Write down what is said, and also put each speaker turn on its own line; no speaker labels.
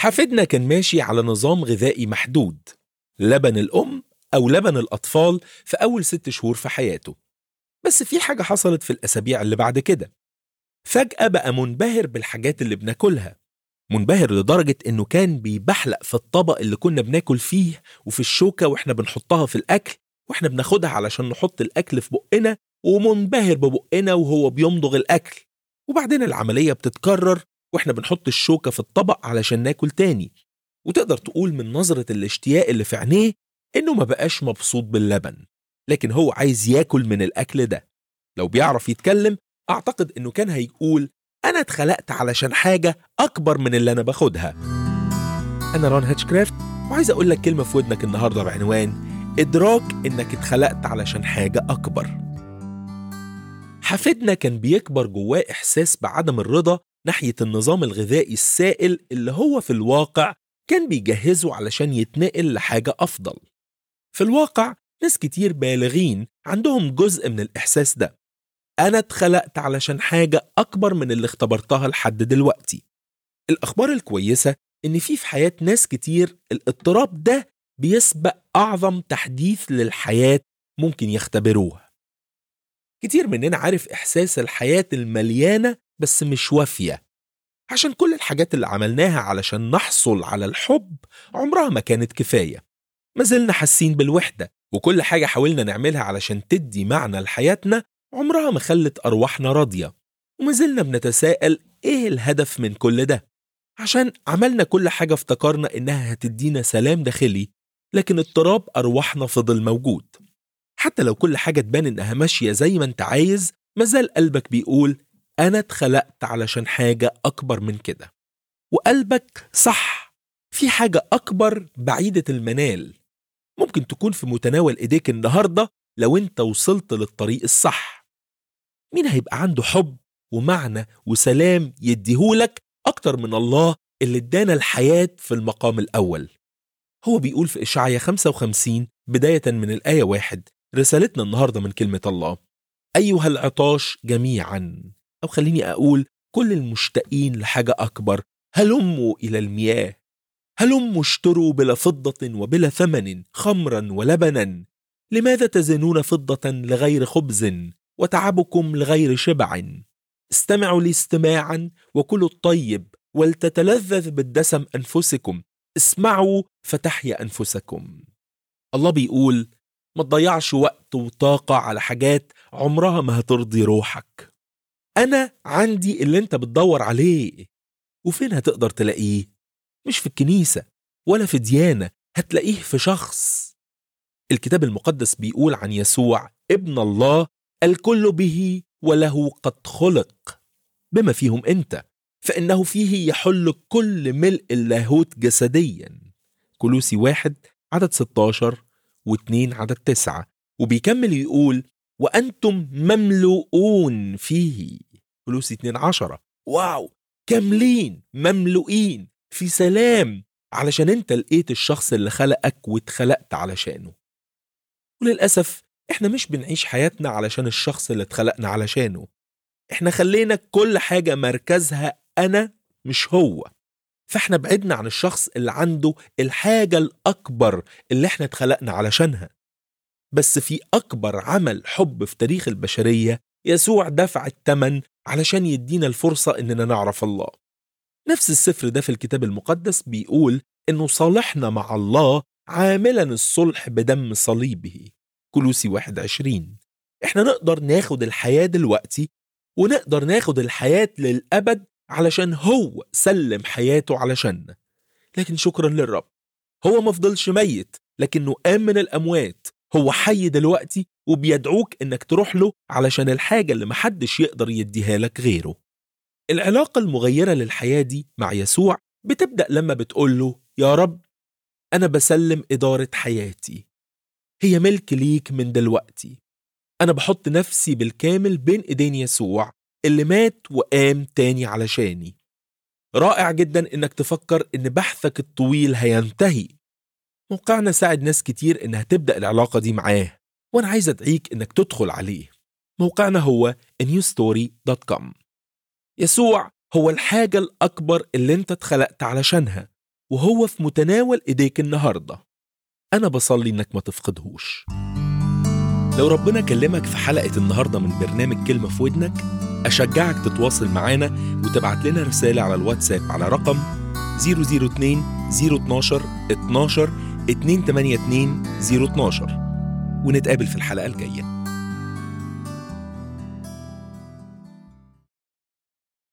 حفيدنا كان ماشي على نظام غذائي محدود لبن الأم أو لبن الأطفال في أول ست شهور في حياته بس في حاجة حصلت في الأسابيع اللي بعد كده فجأة بقى منبهر بالحاجات اللي بناكلها منبهر لدرجة إنه كان بيبحلق في الطبق اللي كنا بناكل فيه وفي الشوكة وإحنا بنحطها في الأكل وإحنا بناخدها علشان نحط الأكل في بقنا ومنبهر ببقنا وهو بيمضغ الأكل وبعدين العملية بتتكرر وإحنا بنحط الشوكة في الطبق علشان ناكل تاني وتقدر تقول من نظرة الاشتياق اللي في عينيه إنه ما بقاش مبسوط باللبن لكن هو عايز ياكل من الأكل ده لو بيعرف يتكلم أعتقد إنه كان هيقول أنا اتخلقت علشان حاجة أكبر من اللي أنا باخدها أنا رون هاتشكرافت وعايز أقول لك كلمة في ودنك النهاردة بعنوان إدراك إنك اتخلقت علشان حاجة أكبر حفيدنا كان بيكبر جواه إحساس بعدم الرضا ناحية النظام الغذائي السائل اللي هو في الواقع كان بيجهزه علشان يتنقل لحاجة أفضل في الواقع ناس كتير بالغين عندهم جزء من الإحساس ده أنا اتخلقت علشان حاجة أكبر من اللي اختبرتها لحد دلوقتي الأخبار الكويسة إن في في حياة ناس كتير الاضطراب ده بيسبق أعظم تحديث للحياة ممكن يختبروها كتير مننا عارف إحساس الحياة المليانة بس مش وافية عشان كل الحاجات اللي عملناها علشان نحصل على الحب عمرها ما كانت كفاية ما زلنا حاسين بالوحدة وكل حاجة حاولنا نعملها علشان تدي معنى لحياتنا عمرها ما خلت أرواحنا راضية وما زلنا بنتساءل إيه الهدف من كل ده عشان عملنا كل حاجة افتكرنا إنها هتدينا سلام داخلي لكن اضطراب أرواحنا فضل موجود حتى لو كل حاجة تبان إنها ماشية زي ما أنت عايز مازال قلبك بيقول أنا اتخلقت علشان حاجة أكبر من كده وقلبك صح في حاجة أكبر بعيدة المنال ممكن تكون في متناول إيديك النهاردة لو أنت وصلت للطريق الصح مين هيبقى عنده حب ومعنى وسلام يديهولك أكتر من الله اللي ادانا الحياة في المقام الأول هو بيقول في إشعيا 55 بداية من الآية واحد رسالتنا النهاردة من كلمة الله أيها العطاش جميعا أو خليني أقول كل المشتاقين لحاجة أكبر هلموا إلى المياه هلموا اشتروا بلا فضة وبلا ثمن خمرا ولبنا لماذا تزنون فضة لغير خبز وتعبكم لغير شبع استمعوا لي استماعا وكلوا الطيب ولتتلذذ بالدسم أنفسكم اسمعوا فتحيا أنفسكم الله بيقول ما تضيعش وقت وطاقة على حاجات عمرها ما هترضي روحك أنا عندي اللي أنت بتدور عليه وفين هتقدر تلاقيه؟ مش في الكنيسة ولا في ديانة هتلاقيه في شخص الكتاب المقدس بيقول عن يسوع ابن الله الكل به وله قد خلق بما فيهم أنت فإنه فيه يحل كل ملء اللاهوت جسديا كلوسي واحد عدد 16 واثنين عدد تسعة وبيكمل يقول وأنتم مملوءون فيه كلوسي 2 عشرة واو كاملين مملوئين في سلام علشان انت لقيت الشخص اللي خلقك واتخلقت علشانه وللأسف احنا مش بنعيش حياتنا علشان الشخص اللي اتخلقنا علشانه احنا خلينا كل حاجة مركزها أنا مش هو فاحنا بعدنا عن الشخص اللي عنده الحاجة الأكبر اللي احنا اتخلقنا علشانها بس في أكبر عمل حب في تاريخ البشرية يسوع دفع الثمن علشان يدينا الفرصة إننا نعرف الله نفس السفر ده في الكتاب المقدس بيقول إنه صالحنا مع الله عاملا الصلح بدم صليبه كلوسي 21 إحنا نقدر ناخد الحياة دلوقتي ونقدر ناخد الحياة للأبد علشان هو سلم حياته علشاننا لكن شكرا للرب هو ما فضلش ميت لكنه قام من الأموات هو حي دلوقتي وبيدعوك انك تروح له علشان الحاجة اللي محدش يقدر يديها لك غيره العلاقة المغيرة للحياة دي مع يسوع بتبدأ لما بتقول له يا رب أنا بسلم إدارة حياتي هي ملك ليك من دلوقتي أنا بحط نفسي بالكامل بين إيدين يسوع اللي مات وقام تاني علشاني رائع جدا إنك تفكر إن بحثك الطويل هينتهي موقعنا ساعد ناس كتير إنها تبدأ العلاقة دي معاه وأنا عايز أدعيك إنك تدخل عليه موقعنا هو newstory.com يسوع هو الحاجة الأكبر اللي أنت اتخلقت علشانها وهو في متناول إيديك النهاردة أنا بصلي إنك ما تفقدهوش لو ربنا كلمك في حلقة النهاردة من برنامج كلمة في ودنك أشجعك تتواصل معانا وتبعت لنا رسالة على الواتساب على رقم 002 012 12 282 012 ونتقابل في الحلقة الجاية